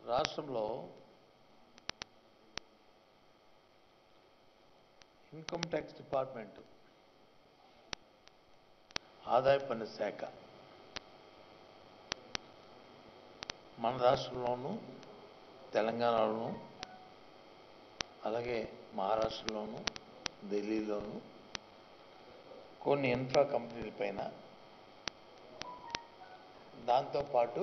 రాష్ట్రంలో income tax department ఆదాయ పన్ను శాఖ మన రాష్ట్రంలోనూ తెలంగాణలోనూ అలాగే మహారాష్ట్రలోను ఢిల్లీలోను కొన్ని ఇన్ఫ్రా కంపెనీల పైన దాంతోపాటు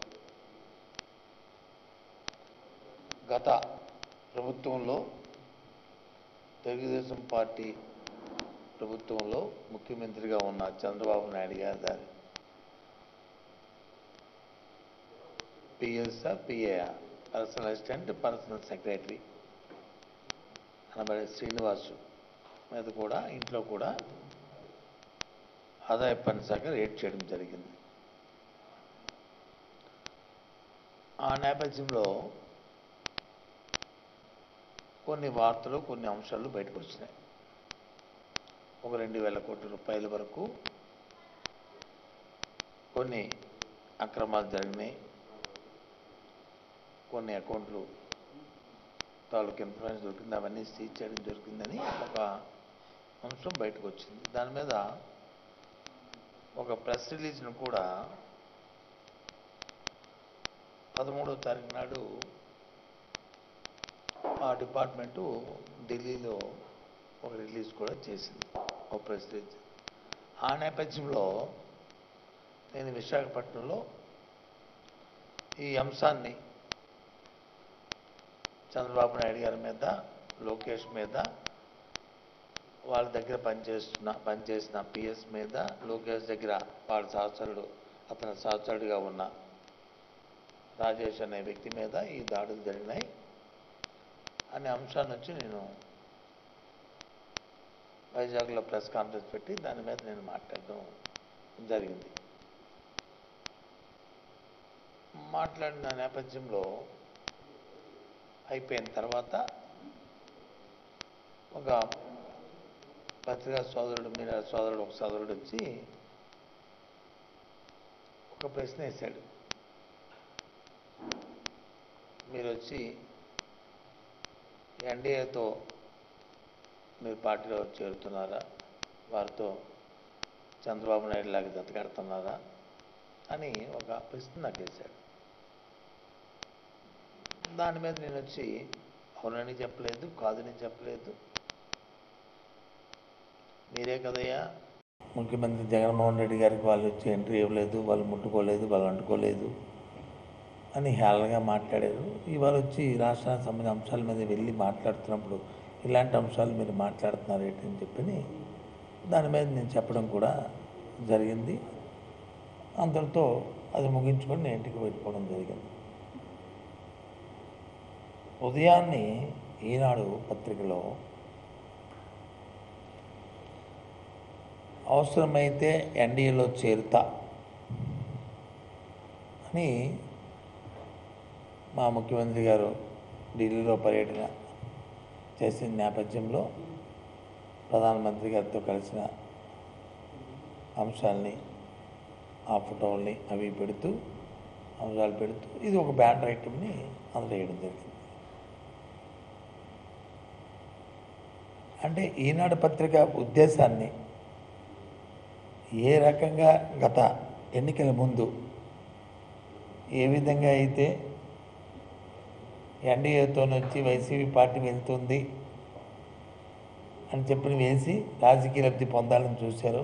గత ప్రభుత్వంలో తెలుగుదేశం పార్టీ ప్రభుత్వంలో ముఖ్యమంత్రిగా ఉన్న చంద్రబాబు నాయుడు గారి దారి PSR PA personal assistant personal secretary అనబడే శ్రీనివాసు మీద కూడా ఇంట్లో కూడా ఆదాయ పన్ను శాఖ రేట్ చేయడం జరిగింది ఆ నేపథ్యంలో కొన్ని వార్తలు కొన్ని అంశాలు బయటకు వచ్చినాయి ఒక రెండు వేల కోట్ల రూపాయల వరకు కొన్ని అక్రమాలు జరిగినాయి కొన్ని అకౌంట్లు తాలూకు ఇన్ఫర్మేషన్ దొరికింది అవన్నీ సీజ్ చేయడం జరిగిందని ఒక అంశం బయటకు వచ్చింది దాని మీద ఒక ప్రెస్ రిలీజ్ను కూడా పదమూడవ తారీఖు నాడు ఆ డిపార్ట్మెంటు ఢిల్లీలో ఒక రిలీజ్ కూడా చేసింది ఒక ప్రెస్ రిలీజ్ ఆ నేపథ్యంలో నేను విశాఖపట్నంలో ఈ అంశాన్ని చంద్రబాబు నాయుడు గారి మీద లోకేష్ మీద వాళ్ళ దగ్గర పనిచేస్తున్న పనిచేసిన పిఎస్ మీద లోకేష్ దగ్గర వాళ్ళ సహచరుడు అతని సహచరుడిగా ఉన్న రాజేష్ అనే వ్యక్తి మీద ఈ దాడులు జరిగినాయి అనే అంశాన్ని వచ్చి నేను వైజాగ్లో ప్రెస్ కాన్ఫరెన్స్ పెట్టి దాని మీద నేను మాట్లాడడం జరిగింది మాట్లాడిన నేపథ్యంలో అయిపోయిన తర్వాత ఒక పత్రికా సోదరుడు మీరా సోదరుడు ఒక సోదరుడు వచ్చి ఒక ప్రశ్న వేశాడు మీరు వచ్చి ఎన్డీఏతో మీరు పార్టీలో చేరుతున్నారా వారితో చంద్రబాబు నాయుడు లాగా జతకడుతున్నారా అని ఒక ప్రశ్న నాకు వేశాడు దాని మీద నేను వచ్చి అవునని చెప్పలేదు కాదని చెప్పలేదు మీరే కదయ్యా ముఖ్యమంత్రి జగన్మోహన్ రెడ్డి గారికి వాళ్ళు వచ్చి ఎంట్రీ ఇవ్వలేదు వాళ్ళు ముట్టుకోలేదు వాళ్ళు అంటుకోలేదు అని హేళనగా మాట్లాడారు ఇవాళ వచ్చి రాష్ట్రానికి సంబంధించిన అంశాల మీద వెళ్ళి మాట్లాడుతున్నప్పుడు ఇలాంటి అంశాలు మీరు మాట్లాడుతున్నారు ఏంటని చెప్పి దాని మీద నేను చెప్పడం కూడా జరిగింది అంతటితో అది ముగించుకొని నేను ఇంటికి వెళ్ళిపోవడం జరిగింది ఉదయాన్నే ఈనాడు పత్రికలో అవసరమైతే ఎన్డీఏలో చేరుతా అని మా ముఖ్యమంత్రి గారు ఢిల్లీలో పర్యటన చేసిన నేపథ్యంలో ప్రధానమంత్రి గారితో కలిసిన అంశాలని ఆ ఫోటోల్ని అవి పెడుతూ అంశాలు పెడుతూ ఇది ఒక బ్యానర్ ఐటమ్ని అందులో వేయడం జరిగింది అంటే ఈనాడు పత్రిక ఉద్దేశాన్ని ఏ రకంగా గత ఎన్నికల ముందు ఏ విధంగా అయితే ఎన్డీఏతో వచ్చి వైసీపీ పార్టీ వెళ్తుంది అని చెప్పిన వేసి రాజకీయ లబ్ధి పొందాలని చూశారు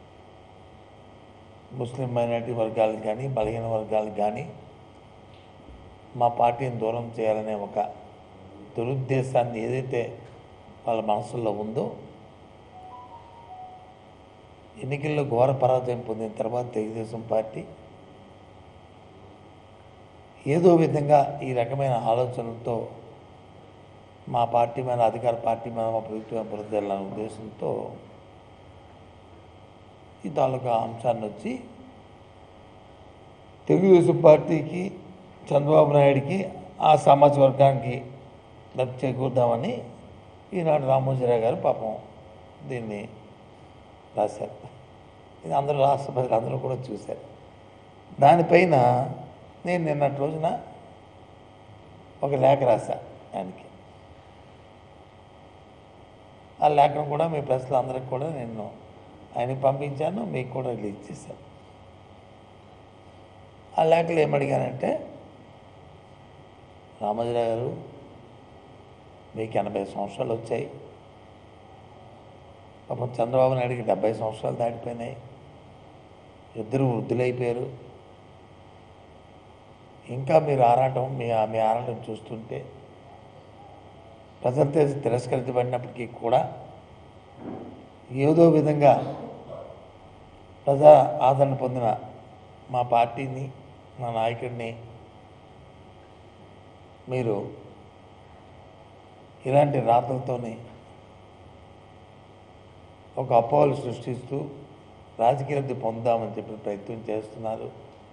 ముస్లిం మైనారిటీ వర్గాలకు కానీ బలహీన వర్గాలకు కానీ మా పార్టీని దూరం చేయాలనే ఒక దురుద్దేశాన్ని ఏదైతే వాళ్ళ మనసుల్లో ఉందో ఎన్నికల్లో ఘోర పరాజయం పొందిన తర్వాత తెలుగుదేశం పార్టీ ఏదో విధంగా ఈ రకమైన ఆలోచనలతో మా పార్టీ మీద అధికార పార్టీ మీద మా ప్రభుత్వం బురదెళ్ళాలనే ఉద్దేశంతో ఈ తాలూకా అంశాన్ని వచ్చి తెలుగుదేశం పార్టీకి చంద్రబాబు నాయుడికి ఆ సమాజ వర్గానికి లబ్ధి చేకూరుదామని ఈనాడు రామోజీరావు గారు పాపం దీన్ని రాశారు ఇది అందరూ రాష్ట్ర ప్రజలు అందరూ కూడా చూశారు దానిపైన నేను నిన్నటి రోజున ఒక లేఖ రాశా ఆయనకి ఆ లేఖను కూడా మీ ప్రెస్లో అందరికి కూడా నేను ఆయనకి పంపించాను మీకు కూడా రిలీజ్ చేశాను ఆ లేఖలు ఏమడిగానంటే రామోజీరావు గారు మీకు ఎనభై సంవత్సరాలు వచ్చాయి పాపం చంద్రబాబు నాయుడికి డెబ్బై సంవత్సరాలు దాటిపోయినాయి ఇద్దరు వృద్ధులైపోయారు ఇంకా మీరు ఆరాటం మీ మీ ఆరాటం చూస్తుంటే ప్రజలతో తిరస్కరించబడినప్పటికీ కూడా ఏదో విధంగా ప్రజా ఆదరణ పొందిన మా పార్టీని మా నాయకుడిని మీరు ఇలాంటి రాతలతోని ఒక అపోహలు సృష్టిస్తూ రాజకీయ లబ్ధి పొందామని చెప్పి ప్రయత్నం చేస్తున్నారు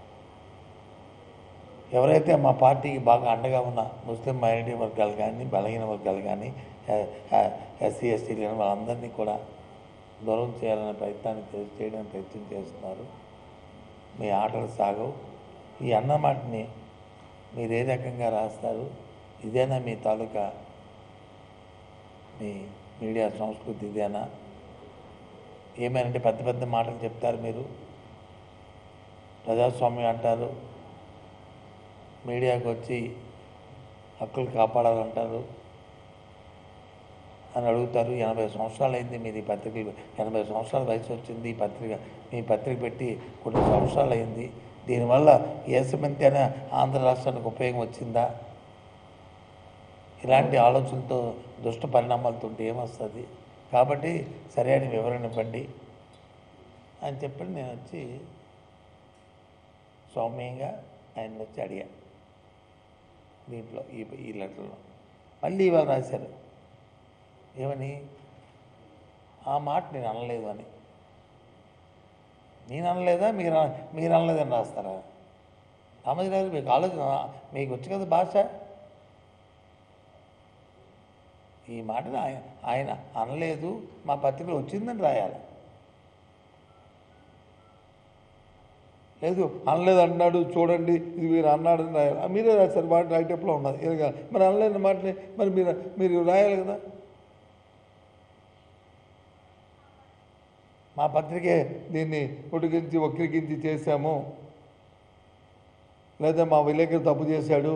ఎవరైతే మా పార్టీకి బాగా అండగా ఉన్న ముస్లిం మైనారిటీ వర్గాలు కానీ బలహీన వర్గాలు కానీ ఎస్సీ ఎస్టీలు కానీ వాళ్ళందరినీ కూడా దూరం చేయాలనే ప్రయత్నాన్ని చే- చేయడానికి ప్రయత్నం చేస్తున్నారు మీ ఆటలు సాగవు ఈ అన్నమాటని మీరు ఏ రకంగా రాస్తారు ఇదేనా మీ తాలూకా మీ మీడియా సంస్కృతి ఇదేనా ఏమైనంటే పెద్ద పెద్ద మాటలు చెప్తారు మీరు ప్రజాస్వామ్యం అంటారు మీడియాకు వచ్చి హక్కులు కాపాడాలంటారు అని అడుగుతారు ఎనభై సంవత్సరాలు అయింది మీది పత్రిక ఎనభై సంవత్సరాల వయసు వచ్చింది ఈ పత్రిక మీ పత్రిక పెట్టి కొన్ని సంవత్సరాలు అయింది దీనివల్ల ఏసమంతైనా ఆంధ్ర రాష్ట్రానికి ఉపయోగం వచ్చిందా ఇలాంటి ఆలోచనలతో దుష్ట పరిణామాలతో ఉంటే ఏమొస్తుంది కాబట్టి సరైన వివరణ ఇవ్వండి అని చెప్పి నేను వచ్చి సౌమ్యంగా ఆయన వచ్చి అడిగా దీంట్లో ఈ ఈ లెటర్లో మళ్ళీ ఇవాళ రాశారు ఏమని ఆ మాట నేను అనలేదు అని నేను అనలేదా మీరు అన- మీరు అనలేదని రాస్తారా రామోజీరావు గారు మీకు ఆలోచన మీకు వచ్చు కదా భాష ఈ మాటను ఆయన ఆయన అనలేదు మా పత్రికలో వచ్చిందని రాయాలి లేదు అనలేదు అన్నాడు చూడండి ఇది మీరు అన్నాడు అని రాయాలి ఆ, మీరే రాశారు మాట రైటప్లో ఉన్నది ఇది కాదు. మరి అనలేని మాటని మరి మీరు మీరు రాయాలి కదా మా పత్రికే దీన్ని ఉడికించి వక్రీకించి చేశాము లేదా మా విలేకరు తప్పు చేశాడు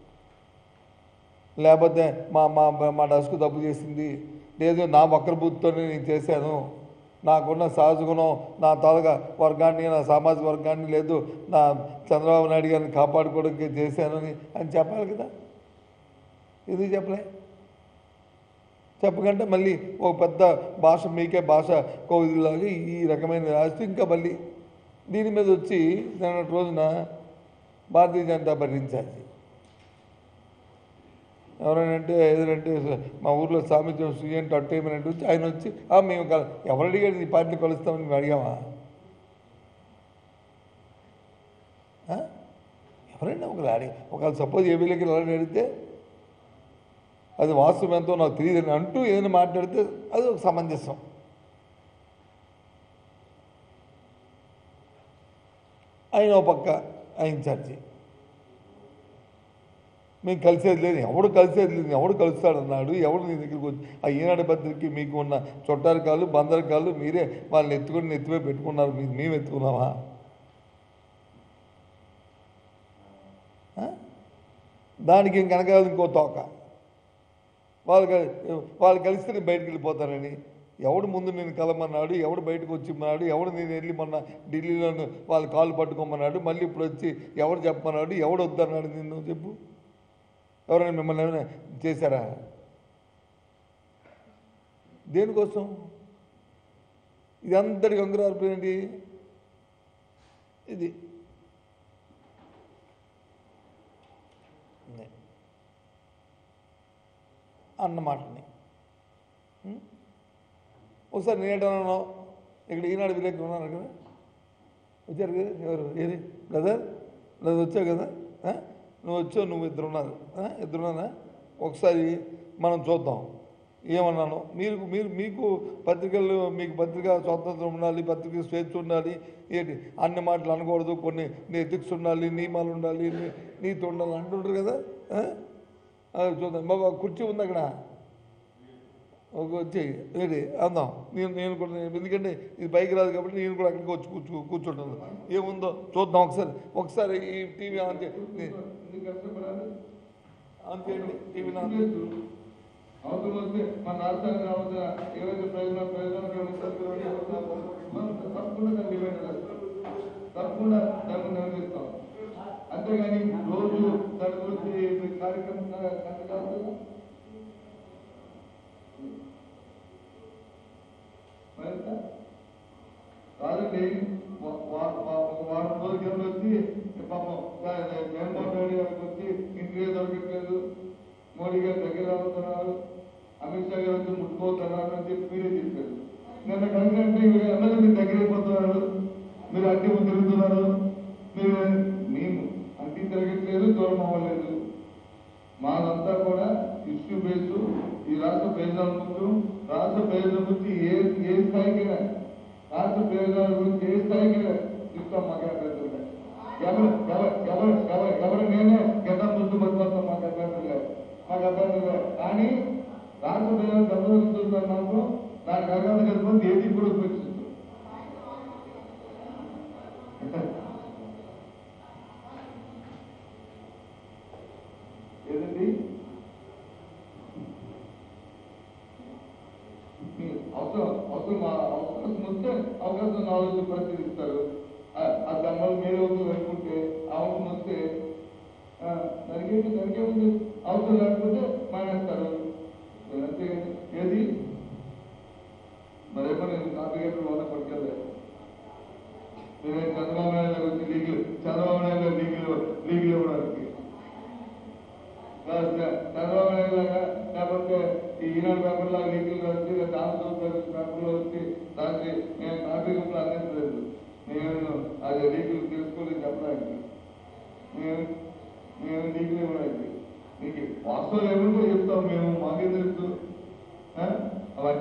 లేకపోతే మా మా మా డస్క్ తప్పు చేసింది లేదు నా వక్రబుద్ధితోనే నేను చేశాను నాకున్న సహజ గుణం నా తాలూకా వర్గాన్ని నా సామాజిక వర్గాన్ని లేదు నా చంద్రబాబు నాయుడు గారిని కాపాడుకోవడానికి చేశాను అని అని చెప్పాలి కదా ఎందుకు చెప్పలే చెప్పకంటే మళ్ళీ ఒక పెద్ద భాష మీకే భాష కోవిలాగా ఈ రకమైన రాస్తూ ఇంకా మళ్ళీ దీని మీద వచ్చి నిన్నటి రోజున భారతీయ జనతా పార్టీ ఇన్ఛార్జి ఎవరైనంటే ఏదంటే మా ఊర్లో సామిత్యం సుజన్ అట్టేయమని వచ్చి ఆయన వచ్చి "ఆ, మేము కల ఎవరు అడిగాడు ఈ పార్టీని కలుస్తామని మేము అడిగామా ఆ? ఎవరైనా ఒకరు అడిగి ఒకవేళ సపోజ్ ఏ వీళ్ళకి ఎవరైనా అడిగితే అది వాస్తవం ఎంతో నాకు తెలియదని అంటూ ఏదైనా మాట్లాడితే అది ఒక సమంజసం ఆయన ఒక పక్క ఆయన ఇన్ఛార్జి మేము కలిసేది లేదు ఎవడు కలిసేది లేదు ఎవడు కలుస్తాడన్నాడు ఎవడు నీ దగ్గరికి వచ్చి ఆ ఈనాడు పత్రికకి మీకు ఉన్న చొట్టారి కాళ్ళు బందరి కాళ్ళు మీరే వాళ్ళని ఎత్తుకొని ఎత్తిపోయి పెట్టుకున్నారు మీ- మేము ఎత్తుకున్నామా ఆ? దానికి ఇంకనక ఇంకో తోక వాళ్ళు కలి- వాళ్ళు కలిస్తే నేను బయటకు వెళ్ళిపోతానని ఎవడు ముందు నేను కలమన్నాడు ఎవడు బయటకు వచ్చిమన్నాడు ఎవడు నేను వెళ్ళి మొన్న ఢిల్లీలో వాళ్ళు కాళ్ళు పట్టుకోమన్నాడు మళ్ళీ ఇప్పుడు వచ్చి ఎవడు చెప్పమన్నాడు ఎవడు వద్దన్నాడు నిన్ను చెప్పు ఎవరైనా మిమ్మల్ని ఏమైనా చేశారా దేనికోసం ఇది అందరికి అంకురార్పేంటి ఇది ఉంది. అన్న మాటని ఉం? ఒకసారి నేటన్నాను ఇక్కడ ఈనాడు విలేకరు ఉన్నారు కదా వచ్చారు కదా ఎవరు ఏది బ్రదర్ బ్రదర్ వచ్చావు కదా ఆ? నువ్వు వచ్చావు నువ్వు ఇద్దరు ఉన్నారు ఆ? ఇద్దరు ఉన్నారా ఒకసారి మనం చూద్దాం ఏమన్నాను మీరు మీరు మీకు పత్రికలు మీకు పత్రిక స్వాతంత్రం ఉండాలి పత్రిక స్వేచ్ఛ ఉండాలి ఏంటి అన్ని మాటలు అనకూడదు కొన్ని ఎథిక్స్ ఉండాలి నియమాలు ఉండాలి నీ- నీతి ఉండాలి అంటుంటారు కదా ఆ? అది చూద్దాం బాబా కుర్చీ ఉంది అక్కడ ఒక వచ్చి ఏంటి అందాం నేను నేను కూడా నేను- ఎందుకంటే ఇది బైక్ రాదు కాబట్టి నేను కూడా అక్కడికి వచ్చి కూర్చో కూర్చుంటాను ఏముందో చూద్దాం ఒకసారి ఒకసారి ఈ టీవీ ఆన్ చేయండి ఆన్ చేయండి టీవీని ఆన్ చేయండి అవసరం వస్తే మన రాష్ట్రానికి రావాల్సిన ఏవైతే ప్రయోజన ప్రయోజనాలు మనం తప్పకుండా దాన్ని డిమాండ్ చేస్తాం తప్పకుండా దాన్ని నిర్వహిస్తాం అంతేగాని రోజు దాని గురించి మీ కార్యక్రమం కట్టగలుగుతాం మరింత కాదండి వా- వా- వా- ఒక వారం రోజుల కింద వచ్చి పాపం సార్ జగన్మోహన్ రెడ్డి గారికి వచ్చి ఇంటికే దొరకట్లేదు మోడీ గారు దగ్గర అవుతున్నారు అమిత్ షా గారు వచ్చి ముట్టుకోతున్నారు అని చెప్పి మీరే చెప్పారు నిన్న కలిగినట్టు ఎమ్మెల్యే మీరు దగ్గర అయిపోతున్నారు మీరు అట్టి తిరుగుతున్నారు మీరు మేము అట్టి తిరగట్లేదు దూరం అవ్వలేదు మాదంతా కూడా ఇష్యూ బేస్ ఈ రాష్ట్ర ప్రయోజనాల ముందు రాష్ట్ర ప్రయోజనం గురించి ఏ ఏ స్థాయికైనా రాష్ట్ర ప్రయోజనాల గురించి ఏ స్థాయికైనా ఇస్తాం మాకు అభ్యర్థులు ఎవరు ఎవరు ఎవరు ఎవరు ఎవరు నేనే గతం ముందు మధ్యవర్తం మాకు అభ్యర్థులు లేవు. మాకు అభ్యర్థులు లేవు. కానీ రాష్ట్ర ప్రయోజనాలు దెబ్బతింటున్నారు మాత్రం దానికి అర్హత కలిపి ఏది కూడా ఉపయోగిస్తుంది ఏదండి మీ అవసరం అవసరం ఆ అవకాశం వస్తే అవకాశం నాలుగు పరిశీలిస్తారు ఆ- ఆ దమ్మలు మీరు ఒకరు అనుకుంటే ఆ అవసరం వస్తే ఆ, దానికేంటి దానికేముంది అవసరం లేకపోతే మానేస్తారు అంతే ఏది మరేమో నేను కాపీ గేట్లు వాళ్ళ పట్టుకెళ్ళలేదు మీరే చంద్రబాబు నాయుడు గారు వచ్చి లీగల్ చంద్రబాబు నాయుడు గారు లీగల్ లీగల్ ఇవ్వడానికి కాదు సార్, చంద్రబాబు నాయుడు లాగా లేకపోతే ఈ ఈనాడు పేపర్ లాగా లీగల్ వచ్చి లేదా ఆంధ్రప్రదేశ్ పేపర్లో వచ్చి రాసి నేను కాపీ గుంపులు అందించలేదు నేను అది లీగల్ తెలుసుకోలేదు చెప్పడానికి మేము మేము లీగల్ ఇవ్వడానికి మీకు వాస్తవం ఏమిటో చెప్తాం మేము మాకే తెలుసు ఆ? అవన్నీ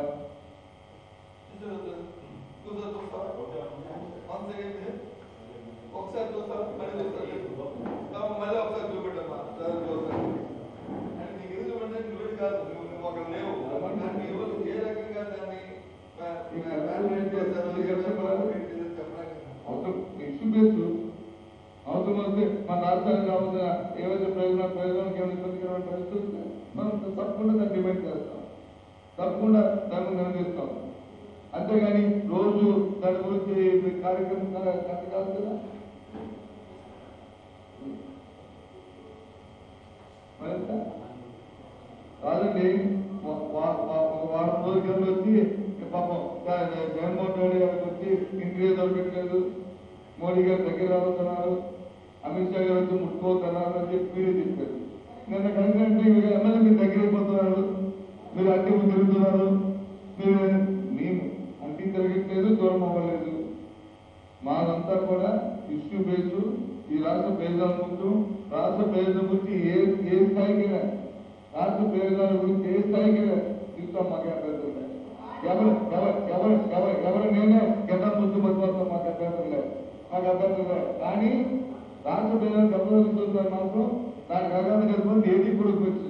ఒకసారి చూస్తాను మళ్ళీ చూస్తాను మళ్ళీ ఒకసారి చూపెట్టమ్మా సార్ చూస్తాను అంటే నీకు ఎందుకు చూపెట్టే నువ్వు కాదు నువ్వు నువ్వు అక్కడ లేవు దాన్ని ఎవరు ఏ రకంగా దాన్ని evaluate చేశారో, ఏ రకంగా evaluate చేశారో చెప్పడానికి అవసరం ఇష్యూ బేస్ అవసరం వస్తే మన రాష్ట్రానికి రావాల్సిన ఏవైతే ప్రయోజనాలు ప్రయోజనాలకు ఏమైనా ఇబ్బందికరమైన పరిస్థితి ఉంటే మనం తప్పకుండా దాన్ని డిమాండ్ చేస్తాం తప్పకుండా దాన్ని నిర్ణయిస్తాం అంతేగాని రోజు దాని గురించి మీ కార్యక్రమం కట్టగలుగుతుందా మరింత కాదండి వా- వా- వా- ఒక వారం రోజుల కింద వచ్చి పాపం సార్ జగన్మోహన్ రెడ్డి గారికి వచ్చి ఇంటికే దొరకట్లేదు మోడీ గారు దగ్గర అవుతున్నారు అమిత్ షా గారు వచ్చి ముట్టుకోతున్నారు అని చెప్పి మీరే చెప్పారు నిన్న కలిగినట్టు ఎమ్మెల్యే మీరు దగ్గర అయిపోతున్నారు మీరు అట్టి తిరుగుతున్నారు మీరు మేము అట్టి తిరగట్లేదు దూరం అవ్వలేదు మాదంతా కూడా ఇష్యూ బేస్ ఈ రాష్ట్ర ప్రయోజనాల ముందు రాష్ట్ర ప్రయోజనం గురించి ఏ ఏ స్థాయికైనా రాష్ట్ర ప్రయోజనాల గురించి ఏ స్థాయికైనా ఇస్తాం మాకు అభ్యర్థులు లేవు. ఎవరు ఎవరు ఎవరు ఎవరు ఎవరు నేనే గతం ముందు మధ్యవర్తం మాకు అభ్యర్థులు లేవు. మాకు అభ్యర్థులు లేవు. కానీ రాష్ట్ర ప్రయోజనం దెబ్బతింటున్నారు మాత్రం దానికి అర్హత కలిపి ఏది కూడా ఉపయోగిస్తుంది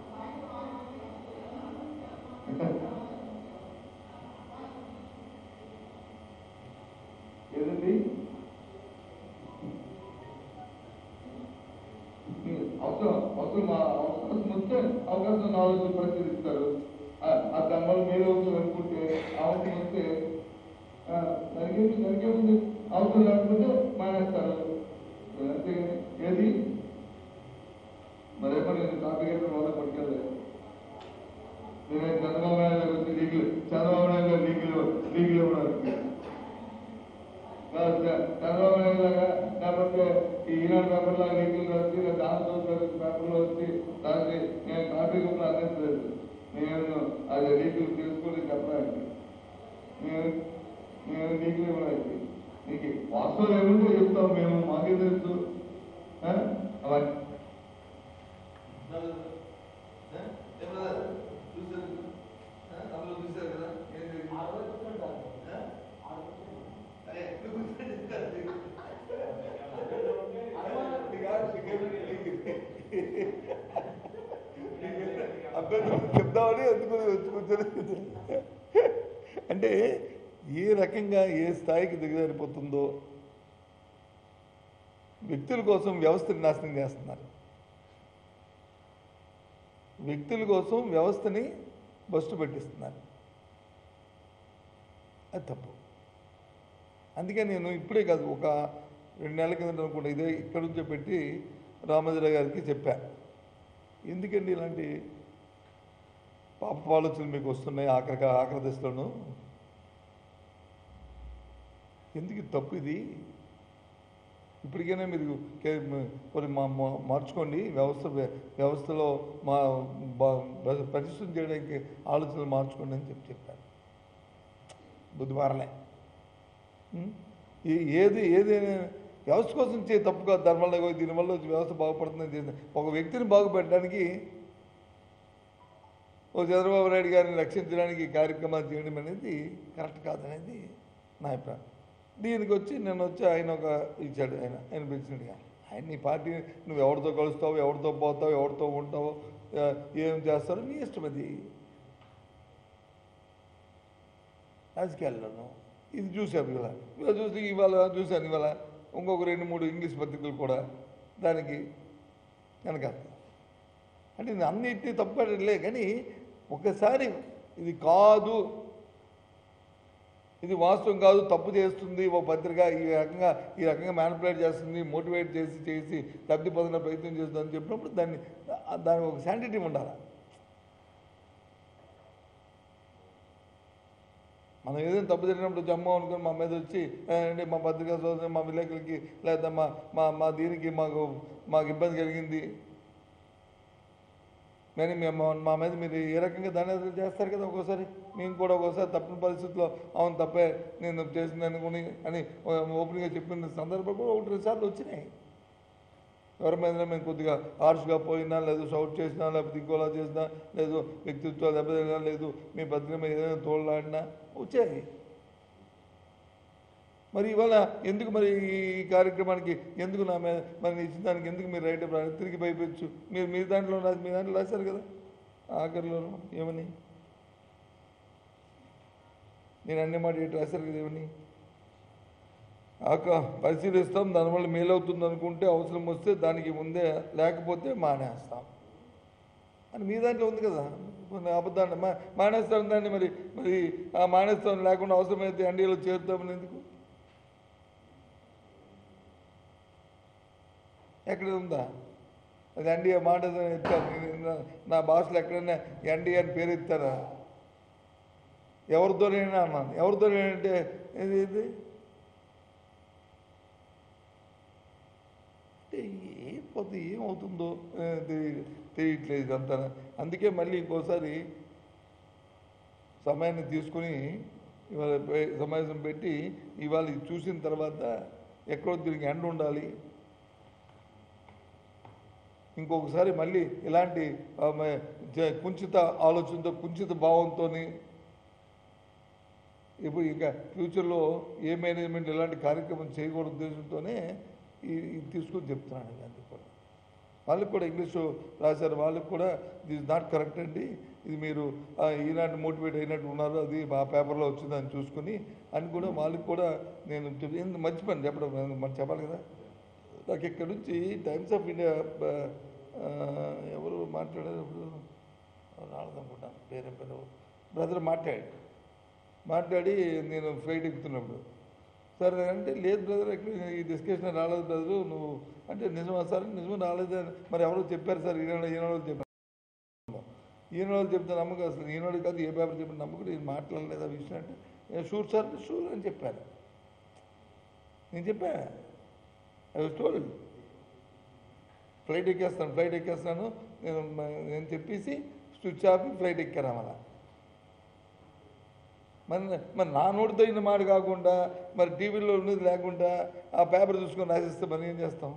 ఏదండి మీ అవసరం అవసరం ఆ అవకాశం వస్తే అవకాశం నాలుగు పరిశీలిస్తారు ఆ- ఆ దమ్మలు మీరు ఒకరు అనుకుంటే ఆ అవసరం వస్తే ఆ, దానికేంటి దానికేముంది అవసరం లేకపోతే మానేస్తారు అంతే ఏది మరేమో నేను కాపీ గేట్లు వాళ్ళ పట్టుకెళ్ళలేదు నేను చంద్రబాబు నాయుడు గారు వచ్చి లీగల్ చంద్రబాబు నాయుడు గారు లీగల్ లీగల్ ఇవ్వడానికి కాదు సార్, చంద్రబాబు నాయుడు లాగా లేకపోతే ఈ ఈనాడు పేపర్ లాగా లీగల్ వచ్చి లేదా ఆంధ్రప్రదేశ్ పేపర్లో వచ్చి రాసి నేను కాపీ గుంపులు అందించలేదు నేను అది లీగల్ తెలుసుకోలేదు చెప్పడానికి మేము మేము లీగల్ ఇవ్వడానికి మీకు వాస్తవం ఏమిటో చెప్తాం మేము మాకే తెలుసు ఆ? అవన్నీ అభ్యర్థులు చెప్దామని ఎందుకు వచ్చి కూర్చొని అంటే ఏ రకంగా ఏ స్థాయికి దిగజారిపోతుందో వ్యక్తుల కోసం వ్యవస్థని నాశనం చేస్తున్నారు వ్యక్తుల కోసం వ్యవస్థని బస్టు పెట్టిస్తున్నారు అది తప్పు అందుకే నేను ఇప్పుడే కాదు ఒక రెండు నెలల కింద అనుకుంటా ఇదే ఇక్కడ నుంచో పెట్టి రామచంద్ర గారికి చెప్పా ఎందుకండి ఇలాంటి పాప ఆలోచనలు మీకు వస్తున్నాయి ఆఖరి ఆఖరి దశలోను ఎందుకు ఇది తప్పు ఇది ఇప్పటికైనా మీరు కే- మ- కొన్ని మా మా- మార్చుకోండి వ్యవస్థ వ్యవస్థలో మా బ- బ- ప్రతిష్టం చేయడానికి ఆలోచనలు మార్చుకోండి అని చెప్పి చెప్పారు బుద్ధి మారలే ఉం? ఏ- ఏది ఏదైనా వ్యవస్థ కోసం చే తప్పు కాదు దానివల్ల ఇగో దీనివల్ల వచ్చి వ్యవస్థ బాగుపడుతుందని చేసిన ఒక వ్యక్తిని బాగుపెట్టడానికి ఓ చంద్రబాబు నాయుడు గారిని రక్షించడానికి ఈ కార్యక్రమాలు చేయడం అనేది కరెక్ట్ కాదనేది నా అభిప్రాయం దీనికి వచ్చి నేను వచ్చి ఆయన ఒక ఇచ్చాడు ఆయన ఆయన పిలిచినట్టుగా ఆయన నీ పార్టీ నువ్వు ఎవరితో కలుస్తావు ఎవరితో పోతావు ఎవరితో ఉంటావు ఆ, ఏం చేస్తారో నీ ఇష్టం అది రాజకీయాల్లోనూ ఇది చూశాను ఇవాళ ఇవాళ చూసి ఇవాళ చూశాను ఇవాళ ఇంకొక రెండు మూడు ఇంగ్లీష్ పత్రికలు కూడా దానికి వెనకాల అంటే నేను అన్నిటినీ తప్పలే కానీ ఒకసారి ఇది కాదు ఇది వాస్తవం కాదు తప్పు చేస్తుంది ఓ పత్రిక ఈ రకంగా ఈ రకంగా మ్యానిపులేట్ చేస్తుంది మోటివేట్ చేసి చేసి లబ్ధి పొందిన ప్రయత్నం చేస్తుంది అని చెప్పినప్పుడు దాన్ని దానికి ఒక శాంటిటీ ఉండాలి మనం ఏదైనా తప్పు జరిగినప్పుడు జమ్మూ అనుకుని మా మీద వచ్చి "ఏ, అండి మా పత్రికా సోదరు మా విలేకరులకి లేదా మా మా మా దీనికి మాకు మాకు ఇబ్బంది కలిగింది కానీ మేము మా మీద మీరు ఏ రకంగా దాని చేస్తారు కదా ఒక్కోసారి మేము కూడా ఒక్కోసారి తప్పిన పరిస్థితుల్లో అవును తప్పే నేను చేసింది అనుకుని అని ఓపెన్గా చెప్పిన సందర్భం కూడా ఒకటి రెండు సార్లు వచ్చినాయి ఎవరి మీద మేము కొద్దిగా హార్ష్గా పోయినా లేదు షౌట్ చేసినా లేకపోతే ఇంకోలా చేసినా లేదు వ్యక్తిత్వాలు దెబ్బతిన్నా లేదు మీ పత్రిక మీద ఏదైనా తోడలాడినా వచ్చాయి మరి ఇవాళ ఎందుకు మరి ఈ కార్యక్రమానికి ఎందుకు నా మీద మరి నేను ఇచ్చిన దానికి ఎందుకు మీరు రైట్ రాని తిరిగి భయపెచ్చు మీరు మీ దాంట్లో రాసి మీ దాంట్లో రాశారు కదా ఆఖరిలోను ఏమని నేను అన్ని మాట ఏంటి రాశారు కదా ఏమని ఆక పరిశీలిస్తాం దానివల్ల మేలవుతుంది అనుకుంటే అవసరం వస్తే దానికి ముందే లేకపోతే మానేస్తాం అని మీ దాంట్లో ఉంది కదా కొన్ని అబద్ధాన్ని మా మానేస్తాం దాన్ని మరి మరి ఆ మానేస్తాం లేకుండా అవసరమైతే ఎన్డీఏలో చేరుతామని ఎందుకు ఎక్కడ ఉందా అది ఎన్డీఏ మాట ఏదైనా ఎత్తాను నేను నా- నా భాషలో ఎక్కడైనా ఎన్డీఏ అని పేరు ఎత్తారా ఎవరితోనైనా అన్నాను ఎవరితోనంటే ఇది ఇది అంటే ఏం పోతే ఏమవుతుందో ఆ, తెలి- తెలియట్లేదు ఇదంతా అందుకే మళ్ళీ ఇంకోసారి సమయాన్ని తీసుకుని ఇవాళ పె- సమావేశం పెట్టి ఇవాళ ఇది చూసిన తర్వాత ఎక్కడో దీనికి ఎండ ఉండాలి ఇంకొకసారి మళ్ళీ ఇలాంటి ఆ, మ- జ- కుంచిత ఆలోచనతో కుంచిత భావంతో ఇప్పుడు ఇంకా ఫ్యూచర్లో ఏ మేనేజ్మెంట్ ఇలాంటి కార్యక్రమం చేయకూడదు ఉద్దేశంతోనే ఈ ఇది తీసుకొని చెప్తున్నాను అది కూడా వాళ్ళకి కూడా ఇంగ్లీషు రాశారు వాళ్ళకి కూడా దిస్ నాట్ కరెక్ట్ అండి ఇది మీరు ఆ, ఈనాటి మోటివేట్ అయినట్టు ఉన్నారు అది మా పేపర్లో వచ్చిందని చూసుకుని అని కూడా వాళ్ళకి కూడా నేను చెప్- ఏంది మర్చిపోయాను చెప్పడం మనం చెప్పాలి కదా నాకు ఇక్కడ నుంచి టైమ్స్ ఆఫ్ ఇండియా బ- ఆ, ఎవరు మాట్లాడారు ఇప్పుడు రాలేదనుకుంటా పేరే పేరు బ్రదర్ మాట్లాడాడు మాట్లాడి నేను ఫ్లైట్ ఎక్కుతున్నప్పుడు సరే అంటే లేదు బ్రదర్ ఎక్కడ ఈ డిస్కషన్ రాలేదు బ్రదరు నువ్వు అంటే నిజమా సార్ నిజమా రాలేదు అని మరి ఎవరో చెప్పారు సార్ ఈనాడు ఈనాడు చెప్పారు ఈనాడు చెప్తే నమ్మకం అసలు ఈనాడు కాదు ఏ పేపర్ చెప్పిన నమ్మకం నేను మాట్లాడలేదు ఆ విషయం అంటే "ఏ, షూర్ సార్ షూర్ అని చెప్పాను నేను చెప్పా ఐ వాజ్ టోల్డ్ ఫ్లైట్ ఎక్కేస్తాను ఫ్లైట్ ఎక్కేస్తాను నేను మ- నేను చెప్పేసి స్విచ్ ఆఫ్ ఫ్లైట్ ఎక్కాను అలా మరి మరి నా నోటితో అయిన మాట కాకుండా మరి టీవీలో ఉన్నది లేకుండా ఆ పేపర్ చూసుకొని రాసిస్తే మరి ఏం చేస్తాం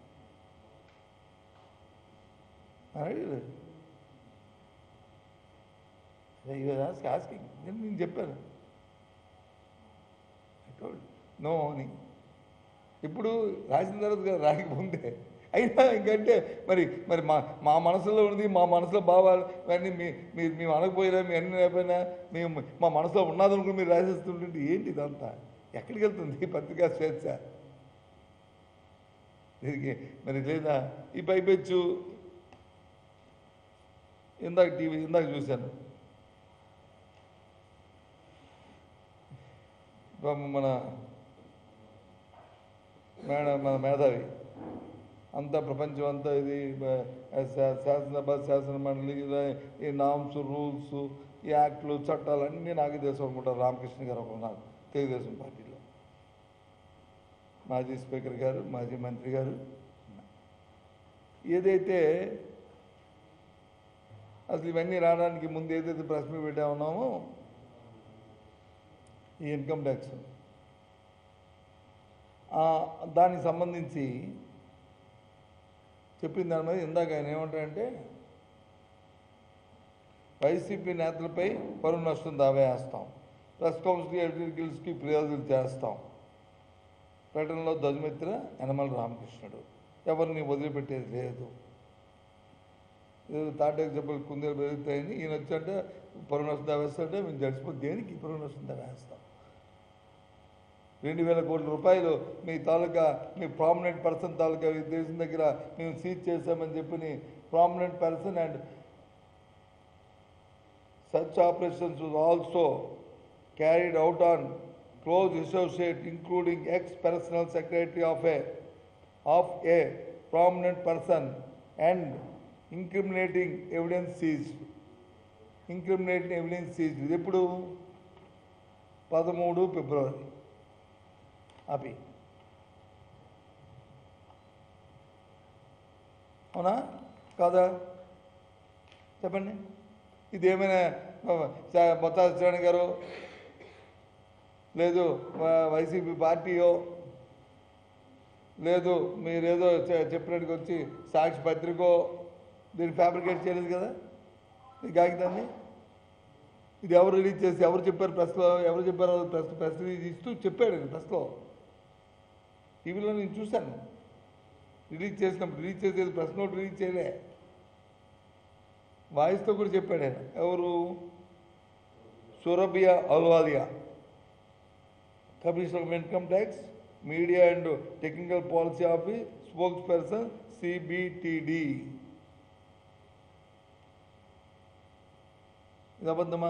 ఆస్కింగ్ నేను నేను చెప్పాను నో అని ఇప్పుడు రాసిన తర్వాత కదా రాయకముందే అయినా ఇంకంటే మరి మరి మా మా మనసులో ఉన్నది మా మనసులో భావాలు ఇవన్నీ మీ మీరు మేము అనకపోయినా మీ అన్ని లేకపోయినా మేము మా మనసులో ఉన్నదనుకుని మీరు రాసేస్తుంటుంటే ఏంటి ఇదంతా ఎక్కడికి వెళ్తుంది ఈ పత్రికా స్వేచ్ఛ దీనికి మరి లేదా ఈ పైపెచ్చు ఇందాక టీవీ ఇందాక చూశాను పాపం మన మేడం మన మేధావి అంతా ప్రపంచం అంతా ఇది బ- శా- శాసనసభ శాసన మండలి ఇలా ఈ నామ్స్ రూల్స్ ఈ యాక్ట్లు చట్టాలు అన్నీ నాకే తెలుసు అనుకుంటారు రామకృష్ణ గారు ఒక నాకు తెలుగుదేశం పార్టీలో మాజీ స్పీకర్ గారు మాజీ మంత్రి గారు ఏదైతే అసలు ఇవన్నీ రావడానికి ముందు ఏదైతే ప్రెస్ మీట్ పెట్టా ఉన్నామో ఈ ఇన్కమ్ ట్యాక్స్ ఆ, దానికి సంబంధించి చెప్పిన దాని మీద ఇందాక ఆయన ఏమంటాడంటే వైసీపీ నేతలపై పరువు నష్టం దావా వేస్తాం ప్రెస్ కౌన్సిల్ ఎడిటర్గిల్స్కి ఫిర్యాదులు చేస్తాం ప్రకటనలో ధ్వజమెత్తిన యనమల రామకృష్ణుడు ఎవరిని వదిలిపెట్టేది లేదు థర్డ్ ఎగ్జాంపుల్ కుందేలు పెరుగుతాయని ఈయన వచ్చంటే పరువు నష్టం దావా వేస్తాడంటే మేము జడిచిపోతే దేనికి పరువు నష్టం దావా వేస్తాం రెండు వేల కోట్ల రూపాయలు మీ తాలూకా మీ ప్రామినెంట్ పర్సన్ తాలూకా ఈ దేశం దగ్గర మేము సీజ్ చేశామని చెప్పి prominent person and such operations was also carried out on close associate including ex-personal secretary of a of a prominent person and incriminating evidence seized incriminating evidence seized ఇది ఎప్పుడు పదమూడు ఫిబ్రవరి అవి అవునా కాదా చెప్పండి ఇది ఏమైనా బొత్స సత్యనారాయణ గారు లేదు వ- వైసీపీ పార్టీయో లేదు మీరేదో చె- చెప్పినట్టుగా వచ్చి సాక్షి పత్రికో దీన్ని ఫ్యాబ్రికేట్ చేయలేదు కదా ఈ కాగితాన్ని ఇది ఎవరు రిలీజ్ చేసి ఎవరు చెప్పారు ప్రెస్లో ఎవరు చెప్పారో ప్రెస్ ప్రెస్ రిలీజ్ ఇస్తూ చెప్పాడు ఆయన ప్రెస్లో టీవీలో నేను చూశాను రిలీజ్ చేసినప్పుడు రిలీజ్ చేసేది ప్రెస్ నోట్ రిలీజ్ చేయలే వాయిస్తో కూడా చెప్పాడు ఆయన ఎవరు సురభియా Ahluwalia commissioner of income tax media and technical policy office spokesperson CBDT ఇది అబద్ధమా